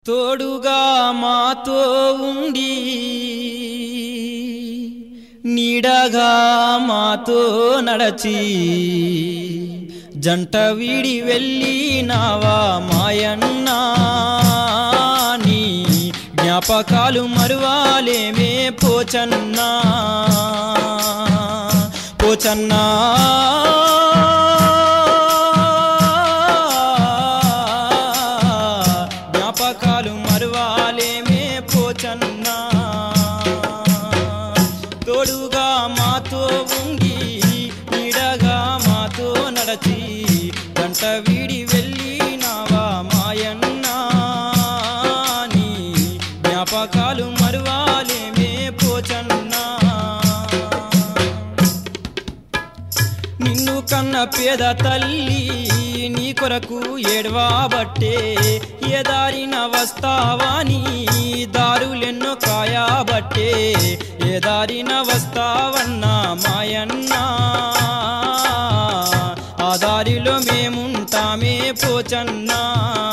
తోడుగా మాతో ఉండి నీడగా మాతో నడచి జంట వీడి వెళ్ళినావా మాయన్నా నీ జ్ఞాపకాలు మరువాలేమే పోచన్నా పోచన్నా జ్ఞాపకాలు మరువాలేమే పోచన్నా తోడుగా మాతో ఉండి నీడగా మాతో నడచి గంట వీడి వెళ్ళినావా మాయన్నా నీ జ్ఞాపకాలు మరువాలేమే పోచన్నా నిన్ను కన్న పేద తల్లి నీ కొరకు ఏడ్వాబట్టే ఏ దారిన వస్తావాని దారులెన్నో కాయాబట్టే ఏ దారిన వస్తావన్నా మాయన్నా ఆ దారిలో మేముంటామే పోచన్నా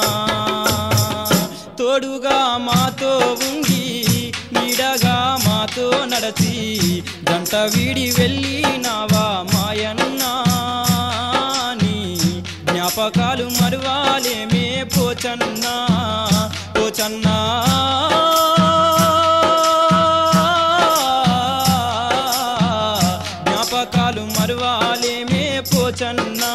తోడుగా మాతో ఉండి నీడగా మాతో నడచి గంట వీడి వెళ్ళినావా మాయన్నా నీ జ్ఞాపకాలు మరువాలేమే పోచన్నా పోచన్నా జ్ఞాపకాలు మరువాలేమే పోచన్నా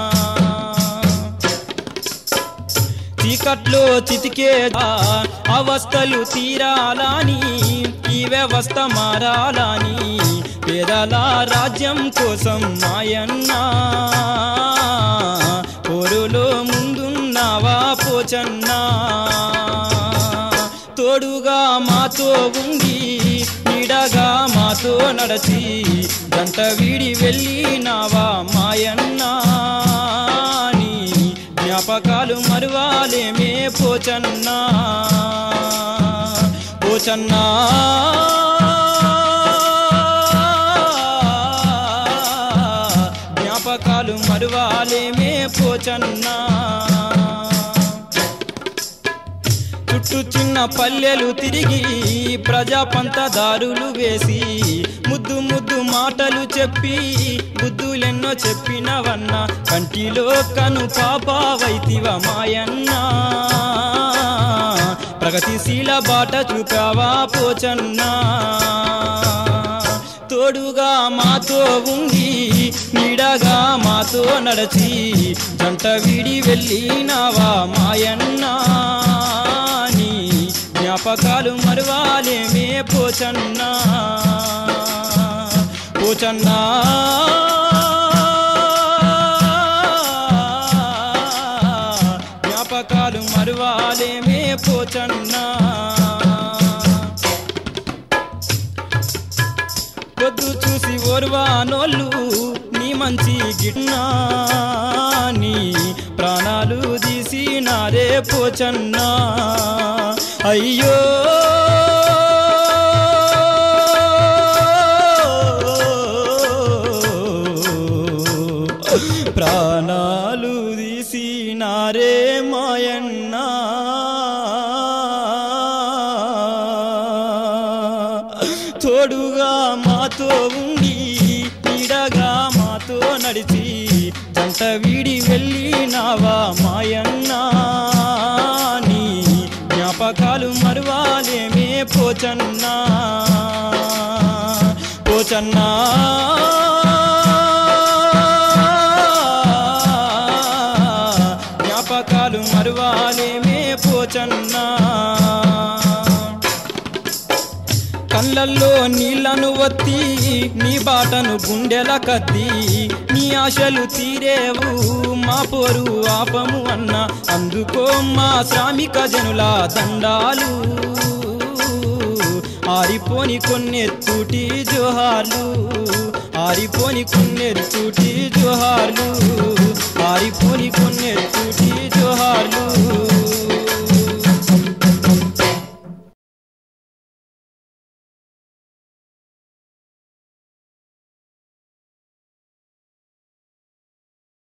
చీకట్లో చితికే అవస్థలు తీరాలని ఈ వ్యవస్థ మారాలని పేదల రాజ్యం కోసం మాయన్నా పోరులో ముందున్నావా పోచన్నా తోడుగా మాతో ఉండి నీడగా మాతో నడచి గంట వీడి వెళ్ళినావా మాయన్నా నీ జ్ఞాపకాలు మరువాలేమే పోచన్నా పోచన్నా జ్ఞాపకాలు మరువాలేమే పోచన్నా చుట్టూ చిన్న పల్లెలు తిరిగి ప్రజాపంతదారులు వేసి ముద్దు ముద్దు మాటలు చెప్పి బుద్ధులెన్నో చెప్పినవన్నా కంటిలో కను పాపావైతివ మాయన్నా ప్రగతిశీల బాట చూపావా పోచన్నా తోడుగా మాతో ఉండి నీడగా మాతో నడచి జంట వీడి వెళ్ళినావా మాయన్నా నీ జ్ఞాపకాలు మరువాలేమే పోచన్నా పోచన్నా జ్ఞాపకాలు మరువాలేమే పోచన్నా పొద్దు చూసి ఓర్వానోళ్ళు నీ మంచి గిట్నా నీ ప్రాణాలు తీసినారే పోచన్నా అయ్యో ప్రాణాలు తీసినారే మాయన్నా తోడుగా మాతో ఉండి నీడగా మాతో నడిచి జంట వీడి వెళ్ళినావా మాయన్నా నీ జ్ఞాపకాలు మరువాలేమే పోచన్నా పోచన్నా జ్ఞాపకాలు మరువాలేమే పోచన్నా కళ్ళల్లో నీళ్లను వత్తి నీ బాటను గుండెల కత్తి నీ ఆశలు తీరేవు మా పోరు ఆపము అన్న అందుకో మా శ్రామిక జనుల దండాలు ఆరిపోని కొన్నెత్తుటి జోహార్లు ఆరిపోని కొన్నెత్తుటి జోహార్లు ఆరిపోని కొన్నెత్తుటి జోహార్లు